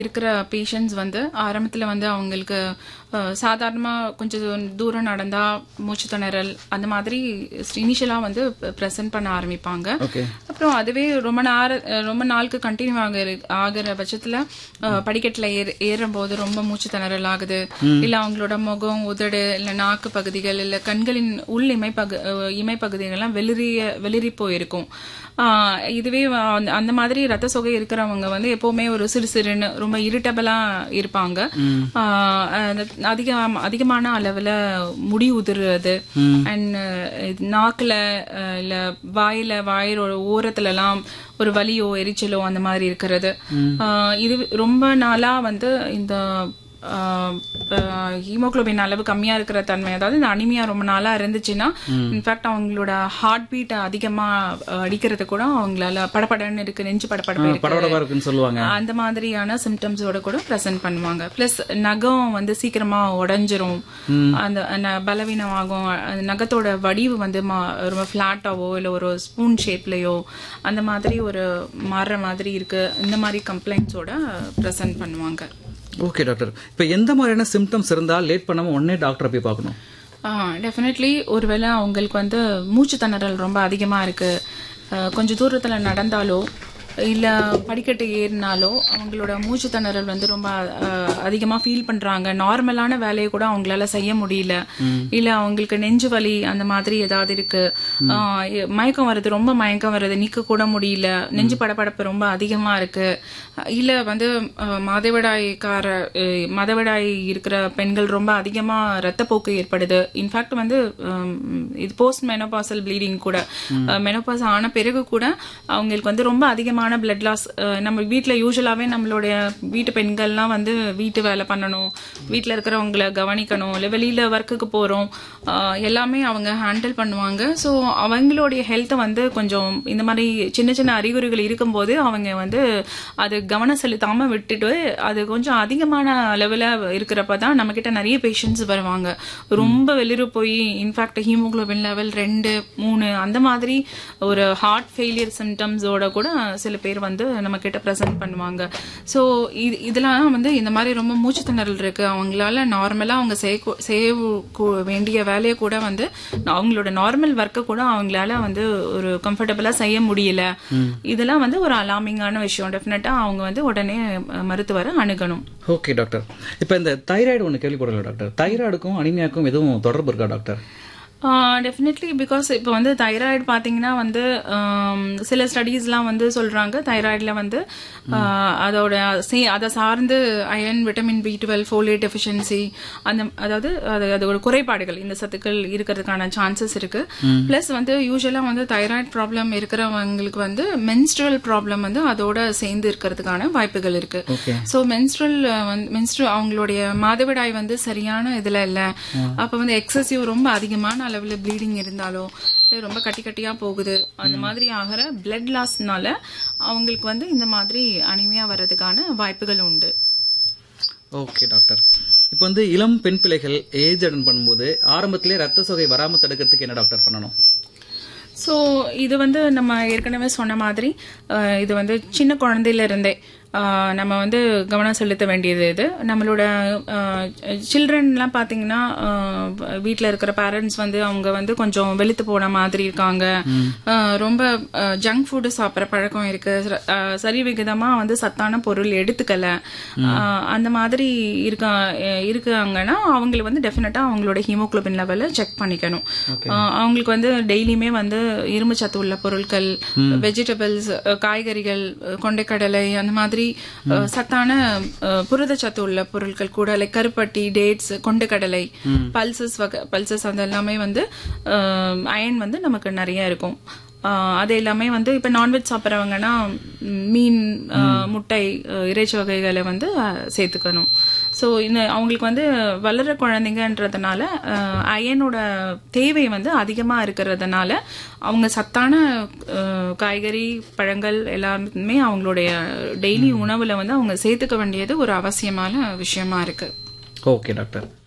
இருக்கிற பேஷண்ட்ஸ் வந்து ஆரம்பத்தில் வந்து அவங்களுக்கு சாதாரணமாக கொஞ்சம் தூரம் நடந்தா மூச்சு திணறல் அந்த மாதிரி இனிஷியலாக வந்து ப்ரெசென்ட் பண்ண ஆரம்பிப்பாங்க ஓகே அப்புறம் அதுவே ரொம்ப நார ரொம்ப நாளுக்கு கண்டினியூ ஆக ஆகிற பட்சத்தில் படிக்கட்டில் ஏற ஏறும்போது ரொம்ப மூச்சு திணறல் ஆகுது இல்லை அவங்களோட முகம் உதடு இல்லை நாக்கு பகுதிகள் இல்லை கண்களின் உள் இமைப்பகு அஹ், இமைப்பகுதிகள்லாம் வெளிரிய வெளிரி போயிருக்கும் ஆஹ், இதுவே அந்த- அந்த மாதிரி ரத்த சொகை இருக்கிறவங்க வந்து எப்பவுமே ஒரு சிறு சிறுன்னு ரொம்ப இரிட்டபிளா இருப்பாங்க ஆஹ், அந்த அதிகம் அதிகமான அளவுல முடி உதிர்றது அண்ட் நாக்குல அஹ், இல்ல வாயில வாயிலோட ஓரத்துல எல்லாம் ஒரு வலியோ எரிச்சலோ அந்த மாதிரி இருக்கிறது ஆஹ், இது ரொம்ப நாளா வந்து இந்த ஹீமோகுளோபின் அளவு கம்மியா இருக்கிற தன்மை அதாவது இந்த அனிமியா ரொம்ப நாளா இருந்துச்சுன்னா இன்ஃபேக்ட் அவங்களோட ஹார்ட் பீட் அதிகமா அஹ், அடிக்கிறது கூட அவங்களால படபடன்னு இருக்கு நெஞ்சு படபடப்பு இருக்கு படபடப்பா இருக்குன்னு சொல்லுவாங்க அந்த மாதிரியான சிம்டம்ஸோட கூட ப்ரெசென்ட் பண்ணுவாங்க பிளஸ் நகம் வந்து சீக்கிரமா உடைஞ்சிரும் அந்த ந- பலவீனமாகும் அந்த நகத்தோட வடிவு வந்து மா- ரொம்ப ஃபிளாட்டாவோ இல்ல ஒரு ஸ்பூன் ஷேப்லயோ அந்த மாதிரி ஒரு மாறுற மாதிரி இருக்கு இந்த மாதிரி கம்ப்ளைண்ட்ஸோட ப்ரெசென்ட் பண்ணுவாங்க ஓகே டாக்டர் இப்போ எந்த மாதிரியான சிம்டம்ஸ் இருந்தால் லேட் பண்ணாம உடனே டாக்டரை போய் பார்க்கணும் டெஃபினெட்லி ஒருவேளை அவங்களுக்கு வந்து மூச்சு திணறல் ரொம்ப அதிகமா இருக்கு அஹ், கொஞ்சம் தூரத்துல நடந்தாலோ இல்ல படிக்கட்டு ஏறினாலோ அவங்களோட மூச்சு திணறல் வந்து ரொம்ப அஹ், அதிகமா ஃபீல் பண்றாங்க நார்மலான வேலையை கூட அவங்களால செய்ய முடியல இல்ல அவங்களுக்கு நெஞ்சு வலி அந்த மாதிரி ஏதாவது இருக்கு அஹ், மயக்கம் வருது ரொம்ப மயக்கம் வருது நிக்க கூட முடியல நெஞ்சு படபடப்பு ரொம்ப அதிகமா இருக்கு இல்ல வந்து அஹ், மாதவிடாய்க்கார அஹ், மாதவிடாய் இருக்கிற பெண்கள் ரொம்ப அதிகமா ரத்தப்போக்கு ஏற்படுது இன்ஃபேக்ட் வந்து ஹம், இது போஸ்ட் மெனோபாசல் ப்ளீடிங் கூட மெனோபாஸ் ஆன பிறகு கூட அவங்களுக்கு வந்து ரொம்ப அதிகமான பிளட் லாஸ் நம்ம வீட்ல யூஸ்வலாவே நம்மளுடைய வீட்டு பெண்கள்லாம் வந்து வீட்டு வேலை பண்ணணும் வீட்ல இருக்கிறவங்கள கவனிக்கணும் இல்ல வெளியில ஒர்க்குக்கு போறோம் அஹ், எல்லாமே அவங்க ஹேண்டில் பண்ணுவாங்க ஸோ அவங்களுடைய ஹெல்த்தை வந்து கொஞ்சம் இந்த மாதிரி சின்ன சின்ன அறிகுறிகள் இருக்கும்போது அவங்க வந்து அது கவனம் செலுத்தாம விட்டுட்டு அது கொஞ்சம் அதிகமான அளவுல இருக்கிறப்ப தான் நம்ம கிட்ட நிறைய பேஷண்ட்ஸ் வருவாங்க ரொம்ப வெளியில போய் இன்ஃபேக்ட் ஹீமோகுளோபின் லெவல் ரெண்டு மூணு அந்த மாதிரி ஒரு ஹார்ட் ஃபெயிலியர் சிம்டம்ஸோட கூட சில பேர் வந்து நம்ம கிட்ட ப்ரெசென்ட் பண்ணுவாங்க ஸோ இது இதெல்லாம் வந்து இந்த மாதிரி ரொம்ப மூச்சு திணறல் இருக்கு அவங்களால நார்மலா அவங்க செய்ய கூ- செய்ய கூ- வேண்டிய வேலையை கூட வந்து அவங்களோட நார்மல் ஒர்க்கை கூட அவங்களால வந்து ஒரு கம்ஃபர்டபுளா செய்ய முடியல இதெல்லாம் வந்து ஒரு அலாமிங்கான விஷயம் டெஃபினட்டா அவங்க வந்து உடனே அஹ், மருத்துவரை அணுகணும் ஓகே டாக்டர் இப்போ இந்த தைராய்டு ஒன்று கேள்விப்படல டாக்டர் தைராய்டுக்கும் அனிமியாக்கும் எதுவும் தொடர்பு இருக்கா டாக்டர் டெஃபினெட்லி பிகாஸ் இப்போ வந்து தைராய்டு பார்த்தீங்கன்னா வந்து ஆம், சில ஸ்டடீஸ்லாம் வந்து சொல்றாங்க தைராய்டில் வந்து ஆஹ், அதோட சே- அதை சார்ந்து iron vitamin B twelve folate deficiency அந்த அதாவது அது அதோட குறைபாடுகள் இந்த சத்துக்கள் இருக்கிறதுக்கான சான்சஸ் இருக்கு ப்ளஸ் வந்து யூஸ்வலாக வந்து தைராய்டு ப்ராப்ளம் இருக்கிறவங்களுக்கு வந்து மென்ஸ்ட்ரல் ப்ராப்ளம் வந்து அதோட சேர்ந்து இருக்கிறதுக்கான வாய்ப்புகள் இருக்கு ஓகே ஸோ மென்ஸ்ட்ரல் மென்ஸ்ட்ரல் அவங்களுடைய மாதவிடாய் வந்து சரியான இதுல இல்ல அப்ப வந்து எக்ஸசிவ் ரொம்ப அதிகமான அளவுல ப்ளீடிங் இருந்தாலோ இல்ல ரொம்ப கட்டி கட்டியா போகுது அந்த மாதிரி ஆகிற பிளட் லாஸ்னால அவங்களுக்கு வந்து இந்த மாதிரி அனிமையா வர்றதுக்கான வாய்ப்புகள் உண்டு ஓகே டாக்டர் இப்போ வந்து இளம் பெண் பிள்ளைகள் ஏஜ் அட்டன் பண்ணும்போது ஆரம்பத்திலே ரத்த சோகை வராம தடுக்கிறதுக்கு என்ன டாக்டர் பண்ணணும் ஸோ இது வந்து நம்ம ஏற்கனவே சொன்ன மாதிரி அஹ், இது வந்து சின்ன குழந்தையில இருந்தே அஹ், நம்ம வந்து கவனம் செலுத்த வேண்டியது இது நம்மளோட சில்ட்ரன்லாம் பார்த்தீங்கன்னா வீட்டில் இருக்கிற பேரண்ட்ஸ் வந்து அவங்க வந்து கொஞ்சம் வெளுத்து போன மாதிரி இருக்காங்க அஹ், ரொம்ப ஜங்க் ஃபுட்டு சாப்பிட்ற பழக்கம் இருக்கு ச- அஹ், சரி விகிதமாக வந்து சத்தான பொருள் எடுத்துக்கல அஹ், அந்த மாதிரி இருக்க அஹ், இருக்காங்கன்னா அவங்களுக்கு வந்து டெஃபினட்டா அவங்களோட ஹீமோகுளோபின் லெவலை செக் பண்ணிக்கணும் அஹ், அவங்களுக்கு வந்து டெய்லியுமே வந்து இரும்பு சத்து உள்ள பொருட்கள் வெஜிடபிள்ஸ் காய்கறிகள் அஹ், கொண்டைக்கடலை அந்த மாதிரி அஹ், சத்தான அஹ், புரதச்சத்து உள்ள பொருட்கள் கூட லைக் கருப்பட்டி டேட்ஸ் கொண்டைக்கடலை பல்சஸ் வகை பல்சஸ் அது எல்லாமே வந்து அயன் வந்து நமக்கு நிறைய இருக்கும் ஆஹ் அது எல்லாமே வந்து இப்ப நான்வெஜ் சாப்பிட்றவங்கன்னா மீன் ஆஹ் முட்டை ஆஹ் இறைச்சி வகைகளை வந்து ஆஹ் சேர்த்துக்கணும் ஸோ இந்த அவங்களுக்கு வந்து வளர குழந்தைங்கன்றதுனால ஆஹ் அயனோட தேவை வந்து அதிகமா இருக்கிறதுனால அவங்க சத்தான ஆஹ் காய்கறி பழங்கள் எல்லாமே அவங்களுடைய டெய்லி உணவுல வந்து அவங்க சேர்த்துக்க வேண்டியது ஒரு அவசியமான விஷயமா இருக்கு ஓகே டாக்டர்